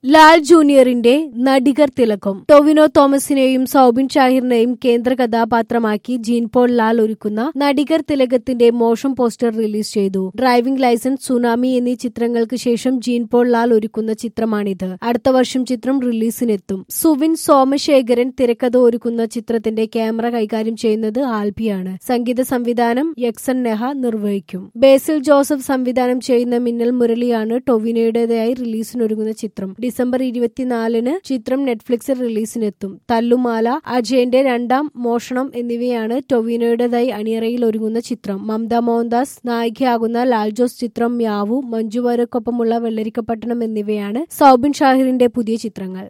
ലാൽ ജൂനിയറിന്റെ നടികർ തിലകം ടൊവിനോ തോമസിനെയും സൗബിൻ ഷാഹിറിനെയും കേന്ദ്ര കഥാപാത്രമാക്കി ജീൻ പോൾ ലാൽ ഒരുക്കുന്ന നടികർ തിലകത്തിന്റെ മോഷൻ പോസ്റ്റർ റിലീസ് ചെയ്തു ഡ്രൈവിംഗ് ലൈസൻസ് സുനാമി എന്നീ ചിത്രങ്ങൾക്ക് ശേഷം ജീൻ പോൾ ലാൽ ഒരുക്കുന്ന ചിത്രമാണിത് അടുത്ത വർഷം ചിത്രം റിലീസിനെത്തും സുവിൻ സോമശേഖരൻ തിരക്കഥ ഒരുക്കുന്ന ചിത്രത്തിന്റെ ക്യാമറ കൈകാര്യം ചെയ്യുന്നത് ആൽബിയാണ് സംഗീത സംവിധാനം യക്സൻ നെഹ നിർവഹിക്കും ബേസിൽ ജോസഫ് സംവിധാനം ചെയ്യുന്ന മിന്നൽ മുരളിയാണ് ടൊവിനോയുടേതായി റിലീസിനൊരുങ്ങുന്ന ചിത്രം ഡിസംബർ ഇരുപത്തിനാലിന് ചിത്രം നെറ്റ്ഫ്ലിക്സിൽ റിലീസിനെത്തും തല്ലുമാല അജയന്റെ രണ്ടാം മോഷണം എന്നിവയാണ് ടൊവിനോയുടേതായി അണിയറയിൽ ഒരുങ്ങുന്ന ചിത്രം മമത മോഹൻദാസ് നായികയാകുന്ന ലാൽജോസ് ചിത്രം മ്യാവു മഞ്ജു വാര്യർക്കൊപ്പമുള്ള വെള്ളരിക്കപ്പട്ടണം എന്നിവയാണ് സൗബിൻ ഷാഹിറിന്റെ പുതിയ ചിത്രങ്ങൾ